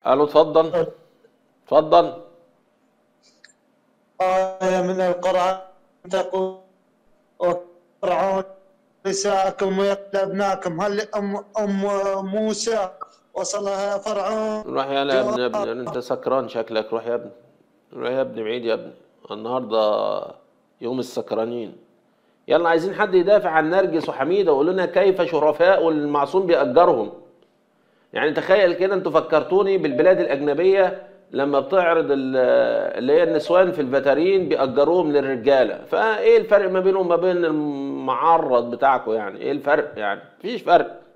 الو اتفضل اتفضل آية من القرآن تقول وفرعون نساءكم ويقتل أبناءكم هل أم أم موسى وصلها فرعون روح يلا يا ابني يا ابني انت سكران شكلك روح يا ابني روح يا ابني بعيد يا ابني النهارده يوم السكرانين يلا عايزين حد يدافع عن نرجس وحميده ويقول لنا كيف شرفاء المعصوم بيأجرهم يعني تخيل كده انتوا فكرتوني بالبلاد الأجنبية لما بتعرض ال- اللي هي النسوان في الفاترين بيأجروهم للرجالة فايه الفرق ما بينهم وما بين المعرض بتاعكم يعني ايه الفرق يعني مفيش فرق